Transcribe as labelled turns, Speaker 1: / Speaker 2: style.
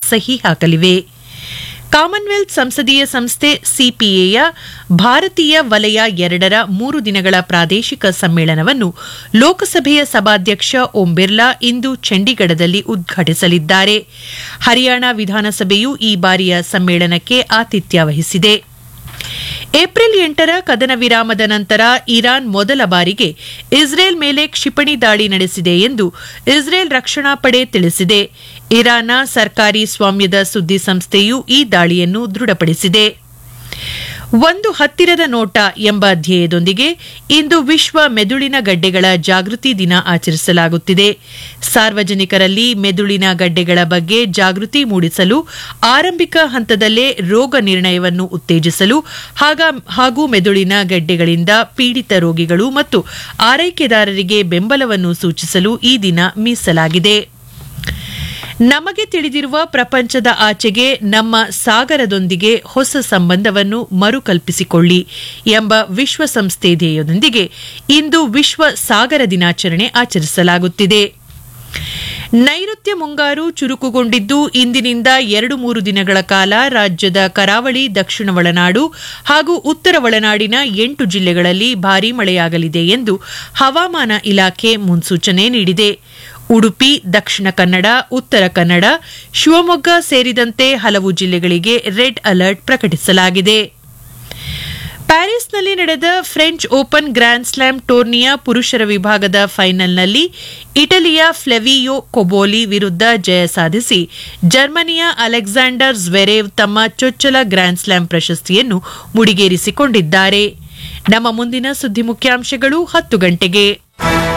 Speaker 1: ಸಹಿ ಹಾಕಲಿವೆ ಕಾಮನ್ವೆಲ್ತ್ ಸಂಸದೀಯ ಸಂಸ್ಥೆ ಸಿಪಿಎಯ ಭಾರತೀಯ ವಲಯ ಎರಡರ ಮೂರು ದಿನಗಳ ಪ್ರಾದೇಶಿಕ ಸಮ್ಮೇಳನವನ್ನು ಲೋಕಸಭೆಯ ಸಭಾಧ್ಯಕ್ಷ ಓಂ ಬಿರ್ಲಾ ಇಂದು ಚಂಡೀಗಢದಲ್ಲಿ ಉದ್ಘಾಟಿಸಲಿದ್ದಾರೆ ಹರಿಯಾಣ ವಿಧಾನಸಭೆಯು ಈ ಬಾರಿಯ ಸಮ್ಮೇಳನಕ್ಕೆ ಆತಿಥ್ಯ ವಹಿಸಿದೆ ಏಪ್ರಿಲ್ ಎಂಟರ ಕದನ ವಿರಾಮದ ನಂತರ ಇರಾನ್ ಮೊದಲ ಬಾರಿಗೆ ಇಸ್ರೇಲ್ ಮೇಲೆ ಕ್ಷಿಪಣಿ ದಾಳಿ ನಡೆಸಿದೆ ಎಂದು ಇಸ್ರೇಲ್ ರಕ್ಷಣಾ ಪಡೆ ತಿಳಿಸಿದೆ ಇರಾನ್ನ ಸರ್ಕಾರಿ ಸ್ವಾಮ್ಯದ ಸುದ್ದಿ ಸಂಸ್ಥೆಯು ಈ ದಾಳಿಯನ್ನು ದೃಢಪಡಿಸಿದೆ ಒಂದು ಹತ್ತಿರದ ನೋಟ ಎಂಬ ಧ್ಯೇಯದೊಂದಿಗೆ ಇಂದು ವಿಶ್ವ ಮೆದುಳಿನ ಗಡ್ಡೆಗಳ ಜಾಗೃತಿ ದಿನ ಆಚರಿಸಲಾಗುತ್ತಿದೆ ಸಾರ್ವಜನಿಕರಲ್ಲಿ ಮೆದುಳಿನ ಗಡ್ಡೆಗಳ ಬಗ್ಗೆ ಜಾಗೃತಿ ಮೂಡಿಸಲು ಆರಂಭಿಕ ಹಂತದಲ್ಲೇ ರೋಗ ನಿರ್ಣಯವನ್ನು ಉತ್ತೇಜಿಸಲು ಹಾಗೂ ಮೆದುಳಿನ ಗಡ್ಡೆಗಳಿಂದ ಪೀಡಿತ ರೋಗಿಗಳು ಮತ್ತು ಆರೈಕೆದಾರರಿಗೆ ಬೆಂಬಲವನ್ನು ಸೂಚಿಸಲು ಈ ದಿನ ಮೀಸಲಾಗಿದೆ ನಮಗೆ ತಿಳಿದಿರುವ ಪ್ರಪಂಚದ ಆಚೆಗೆ ನಮ್ಮ ಸಾಗರದೊಂದಿಗೆ ಹೊಸ ಸಂಬಂಧವನ್ನು ಮರುಕಲ್ಪಿಸಿಕೊಳ್ಳಿ ಎಂಬ ವಿಶ್ವಸಂಸ್ಥೆ ಧ್ಯೇಯದೊಂದಿಗೆ ಇಂದು ವಿಶ್ವ ಸಾಗರ ದಿನಾಚರಣೆ ಆಚರಿಸಲಾಗುತ್ತಿದೆ ನೈಋತ್ಯ ಮುಂಗಾರು ಚುರುಕುಗೊಂಡಿದ್ದು ಇಂದಿನಿಂದ ಎರಡು ಮೂರು ದಿನಗಳ ಕಾಲ ರಾಜ್ಯದ ಕರಾವಳಿ ದಕ್ಷಿಣ ಒಳನಾಡು ಹಾಗೂ ಉತ್ತರ ಒಳನಾಡಿನ ಎಂಟು ಜಿಲ್ಲೆಗಳಲ್ಲಿ ಭಾರೀ ಮಳೆಯಾಗಲಿದೆ ಎಂದು ಹವಾಮಾನ ಇಲಾಖೆ ಮುನ್ಸೂಚನೆ ನೀಡಿದೆ ಉಡುಪಿ ದಕ್ಷಿಣ ಕನ್ನಡ ಉತ್ತರ ಕನ್ನಡ ಶಿವಮೊಗ್ಗ ಸೇರಿದಂತೆ ಹಲವು ಜಿಲ್ಲೆಗಳಿಗೆ ರೆಡ್ ಅಲರ್ಟ್ ಪ್ರಕಟಿಸಲಾಗಿದೆ ಪ್ಯಾರಿಸ್ನಲ್ಲಿ ನಡೆದ ಫ್ರೆಂಚ್ ಓಪನ್ ಗ್ರ್ಯಾಂಡ್ ಸ್ಲಾಮ್ ಟೂರ್ನಿಯ ಪುರುಷರ ವಿಭಾಗದ ಫೈನಲ್ನಲ್ಲಿ ಇಟಲಿಯ ಫ್ಲೆವಿಯೋ ಕೊಬೋಲಿ ವಿರುದ್ಧ ಜಯ ಸಾಧಿಸಿ ಜರ್ಮನಿಯ ಅಲೆಕ್ಸಾಂಡರ್ ಜ್ವೆರೇವ್ ತಮ್ಮ ಚೊಚ್ಚಲ ಗ್ರ್ಯಾಂಡ್ ಸ್ಲಾಮ್ ಪ್ರಶಸ್ತಿಯನ್ನು ಮುಡಿಗೇರಿಸಿಕೊಂಡಿದ್ದಾರೆ ನಮ್ಮ ಮುಂದಿನ ಸುದ್ದಿ ಮುಖ್ಯಾಂಶಗಳು ಹತ್ತು ಗಂಟೆಗೆ